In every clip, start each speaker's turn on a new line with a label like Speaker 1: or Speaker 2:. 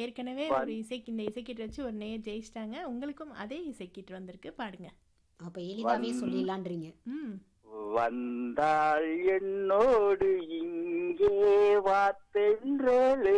Speaker 1: ஏற்கனவே ஒரு இசைக்கு இந்த இசைக்கீட்டு வச்சு ஒரு நேர் ஜெயிச்சிட்டாங்க உங்களுக்கும் அதே இசைக்கீட்டு வந்திருக்கு பாடுங்க
Speaker 2: அப்ப எளிதாவே சொல்லிடலான்றீங்க
Speaker 1: ம்
Speaker 3: வந்தாள் என்னோடு இங்கே வாத்தென்றலே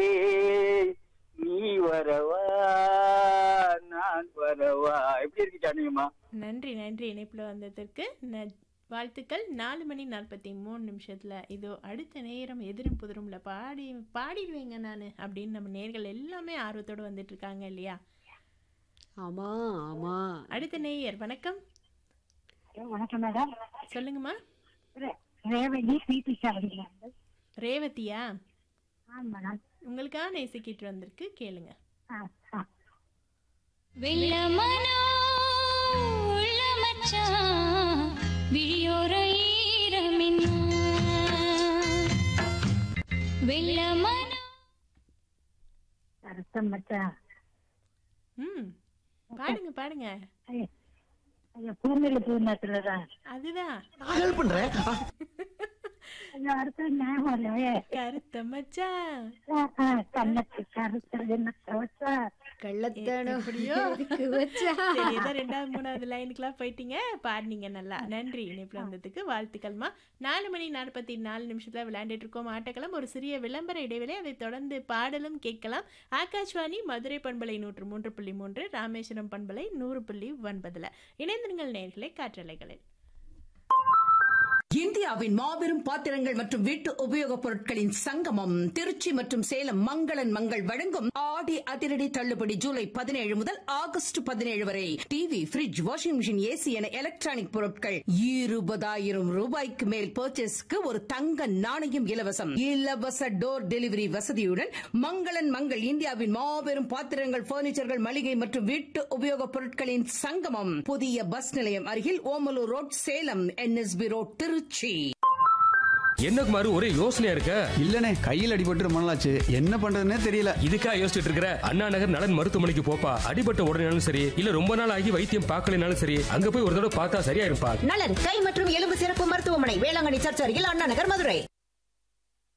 Speaker 3: நீ வரவா நான் வரவா எப்படி இருக்கு ஜானகிமா
Speaker 1: நன்றி நன்றி இணைப்பில் வந்ததற்கு ந- வாழ்த்துக்கள் நாலு மணி நாற்பத்தி மூணு நிமிஷத்தில் இதோ அடுத்த நேரம் எதிரும் புதிரும்ல பாடி பாடிடுவேங்க நான் அப்படின்னு நம்ம நேர்கள் எல்லாமே ஆர்வத்தோடு வந்துட்டு இருக்காங்க இல்லையா
Speaker 2: ஆமா ஆமா
Speaker 1: அடுத்த நேயர் வணக்கம்
Speaker 4: வணக்கம் மேடம்
Speaker 1: சொல்லுங்கம்மா
Speaker 4: ரேவதி பிபி சாவடிங்க
Speaker 1: ரேவதியா
Speaker 4: ஆ மேடம்
Speaker 1: உங்களுக்கான இசைக்கீட்டு வந்திருக்கு கேளுங்க
Speaker 4: ஆ ஆ
Speaker 5: வெள்ளமனோ உள்ள மச்சான் விழியோர ஈரமின்னா வெள்ளமனோ
Speaker 4: அர்த்தம் மச்சான்
Speaker 1: ம் பாடுங்க பாடுங்க
Speaker 4: ஐயா ஐயா பூமியில பூர்ணத்துல தான்
Speaker 1: அதுதான்
Speaker 6: ஹெல்ப் பண்றேன்
Speaker 4: ஐயா அர்த்தம் ஞாபகம் இல்லையே
Speaker 1: கருத்த மச்சான்
Speaker 4: ஆ, ஆ, கண்ணத்து கருத்துறது என்ன கவச்சா
Speaker 2: கள்ளத்தனம்
Speaker 1: எப்படியோ
Speaker 2: எதுக்கு வச்சா
Speaker 1: சரி ஏதோ ரெண்டாவது மூணாவது லைனுக்குலாம் போயிட்டீங்க பாடினீங்க நல்லா நன்றி இணைப்பில் வந்ததுக்கு வாழ்த்துக்கள்மா நாலு மணி நாற்பத்தி நாலு நிமிஷத்தில் விளையாண்டுட்டு இருக்கோம் ஆட்டக்களம் ஒரு சிறிய விளம்பர இடைவேளை அதை தொடர்ந்து பாடலும் கேட்கலாம் ஆகாஷ்வாணி மதுரை பண்பலை நூற்று மூன்று புள்ளி மூன்று ராமேஸ்வரம் பண்பலை நூறு புள்ளி ஒன்பதுல இணைந்திருங்கள் நேர்களை காற்றலைகளில்
Speaker 7: இந்தியாவின் மாபெரும் பாத்திரங்கள் மற்றும் வீட்டு உபயோகப் பொருட்களின் சங்கமம் திருச்சி மற்றும் சேலம் மங்களன் மங்கள் வழங்கும் ஆடி அதிரடி தள்ளுபடி ஜூலை பதினேழு முதல் ஆகஸ்ட் பதினேழு வரை TV fridge washing machine AC என எலக்ட்ரானிக் பொருட்கள் இருபதாயிரம் ரூபாய்க்கு மேல் பர்ச்சேஸ்க்கு ஒரு தங்க நாணயம் இலவசம் இலவச டோர் டெலிவரி வசதியுடன் மங்களன் மங்கள் இந்தியாவின் மாபெரும் பாத்திரங்கள் பர்னிச்சர்கள் மளிகை மற்றும் வீட்டு உபயோகப் பொருட்களின் சங்கமம் புதிய பஸ் நிலையம் அருகில் Omalur road Salem NSP road Trichy
Speaker 8: என்ன குமாரு ஒரே யோசனையா இருக்க
Speaker 6: இல்லனே கையில் அடிபட்டு ரொம்ப நாளாச்சு என்ன பண்றதுன்னே தெரியல
Speaker 8: இதுக்கா யோசிச்சுட்டு இருக்கிற அண்ணா நகர் நலன் மருத்துவமனைக்கு போப்பா அடிபட்ட உடனேனாலும் சரி இல்ல ரொம்ப நாள் ஆகி வைத்தியம் பார்க்கலனாலும் சரி அங்க போய் ஒரு தடவை பார்த்தா சரியா இருப்பா
Speaker 9: நலன் கை மற்றும் எலும்பு சிறப்பு மருத்துவமனை வேளாங்கண்ணி சர்ச் அருகில் அண்ணா நகர் மதுரை